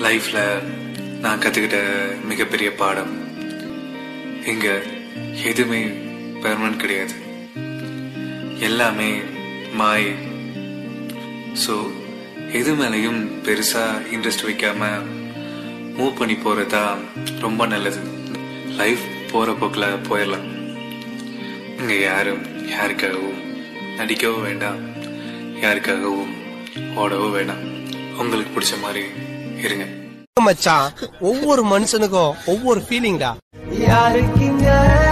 லைஃப்ல நான் கத்துக்கிட்ட மிகப்பெரிய பாடம் இங்க எதுவுமே பெர்மனன்ட் கிடையாது எல்லாமே மாய் ஸோ எது மேலேயும் பெருசா இன்ட்ரெஸ்ட் வைக்காம மூவ் பண்ணி போறதா ரொம்ப நல்லது லைஃப் போற போக்கில் போயிடலாம் இங்க யாரும் யாருக்காகவும் நடிக்கவும் வேண்டாம் யாருக்காகவும் ஓடவும் வேண்டாம் உங்களுக்கு பிடிச்ச மாதிரி இருங்க மச்சான் ஒவ்வொரு மனுஷனுக்கும் ஒவ்வொரு ஃபீலிங்டா யாருக்கிங்க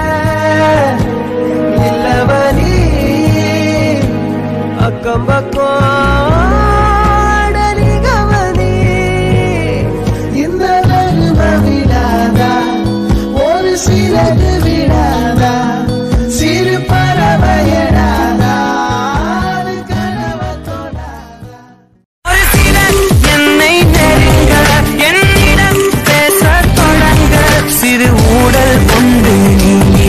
இல்லவனி அக்கம் பக்கம் அடலி கவனி இந்த வரும விடாதா ஒரு சிலது விடாதா சிறு பறவையடாதா அது கனவை தொடாதா ஒரு சிலர் என்னை நெருங்க என்னிடம் பேசத் தொடங்க சிறு ஊடல் கொண்டு நீங்கி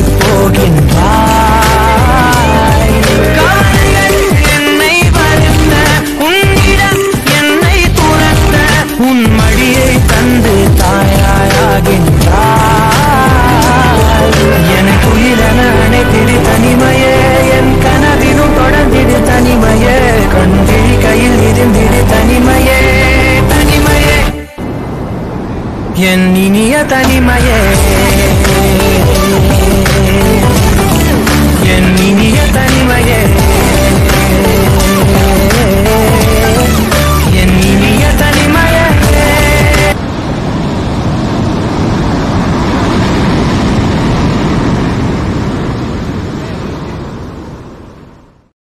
போகின்றாய் காலங்கள் என்னை வருந்த உன்னிடம் என்னை துறந்த உன் மடியை தந்து தாயாயாகின்றாய் எனக்கு உயிரென அணைத்திடு தனிமையே என் கனவிலும் தொடர்ந்திடு தனிமையே கண்கிழி கையில் இருந்திடு தனிமையே தனிமையே என் இனிய தனிமையே